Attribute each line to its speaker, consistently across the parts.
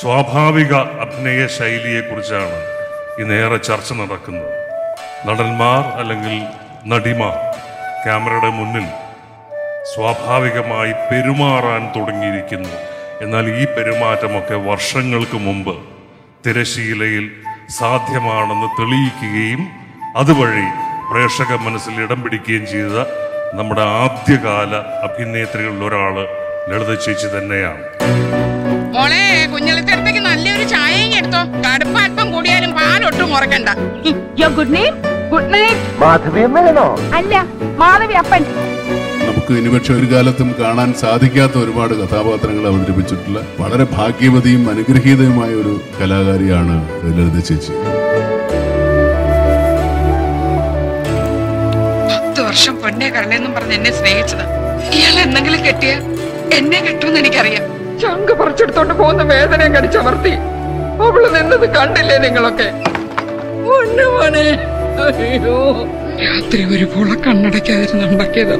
Speaker 1: സ്വാഭാവിക അഭിനയ ശൈലിയെക്കുറിച്ചാണ് ഇന്നേറെ ചർച്ച നടക്കുന്നത് നടന്മാർ അല്ലെങ്കിൽ നടിമാർ ക്യാമറയുടെ മുന്നിൽ സ്വാഭാവികമായി പെരുമാറാൻ തുടങ്ങിയിരിക്കുന്നു എന്നാൽ ഈ പെരുമാറ്റമൊക്കെ വർഷങ്ങൾക്ക് മുമ്പ് തിരശീലയിൽ സാധ്യമാണെന്ന് തെളിയിക്കുകയും അതുവഴി പ്രേക്ഷക മനസ്സിൽ ഇടം പിടിക്കുകയും ചെയ്ത നമ്മുടെ ആദ്യകാല അഭിനേത്രികളിൽ ഒരാള് ലളിത ചേച്ചി തന്നെയാണ്
Speaker 2: മോളെ കുഞ്ഞളിത്തരത്തേക്ക് നല്ലൊരു ചായയും എടുത്തോ കടുപ്പ് അല്പം കൂടിയാലും പാലൊട്ടും മുറക്കണ്ട
Speaker 3: ഗുഡ് നെയിം ഗുഡ് നൈറ്റ് അല്ല മാധവി അപ്പൻ
Speaker 4: നമുക്ക് ഇനി പക്ഷെ ഒരു കാലത്തും കാണാൻ സാധിക്കാത്ത ഒരുപാട് കഥാപാത്രങ്ങൾ അവതരിപ്പിച്ചിട്ടുള്ള വളരെ ഭാഗ്യവതിയും അനുഗ്രഹീതയുമായ ഒരു കലാകാരിയാണ് ലളിത ചേച്ചി
Speaker 2: പത്ത് വർഷം പൊന്നെ കരളെന്നും പറഞ്ഞ് എന്നെ സ്നേഹിച്ചത് ഇയാൾ എന്തെങ്കിലും കെട്ടിയ എന്നെ കെട്ടുമെന്ന് എനിക്കറിയാം ചങ്ക് പറിച്ചെടുത്തോണ്ട് പോകുന്ന വേദനയും കടിച്ചമർത്തി അവള് നിന്നത് കണ്ടില്ലേ നിങ്ങളൊക്കെ പൊന്നു മോനെ അയ്യോ രാത്രി ഒരു പുള കണ്ണടയ്ക്കാതിരുന്നുണ്ടാക്കിയത്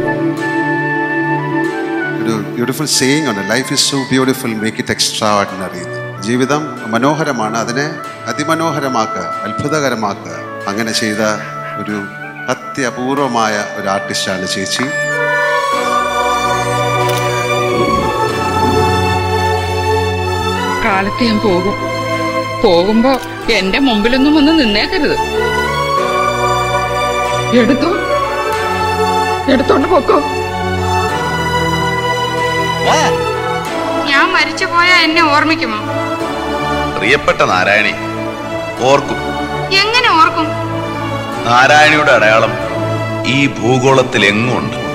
Speaker 5: ഒരു ബ്യൂട്ടിഫുൾ സേയിങ് ഉണ്ട് life is so beautiful make it extraordinary ജീവിതം മനോഹരമാണ് അതിനെ അതിമനോഹരമാക്കുക അത്ഭുതകരമാക്കുക അങ്ങനെ ചെയ്ത ഒരു അത്യപൂർവമായ ഒരു ആർട്ടിസ്റ്റാണ് ചേച്ചി
Speaker 2: കാലത്ത് ഞാൻ പോകും പോകുമ്പോ എന്റെ മുമ്പിലൊന്നും വന്ന് നിന്നേക്കരുത് എടുത്തോ എടുത്തോണ്ട് പൊക്കോ ഞാൻ മരിച്ചു പോയാ എന്നെ ഓർമ്മിക്കുമോ
Speaker 6: പ്രിയപ്പെട്ട നാരായണി ഓർക്കും
Speaker 2: എങ്ങനെ ഓർക്കും
Speaker 6: നാരായണിയുടെ അടയാളം ഈ ഭൂഗോളത്തിൽ എങ്ങും ഉണ്ട്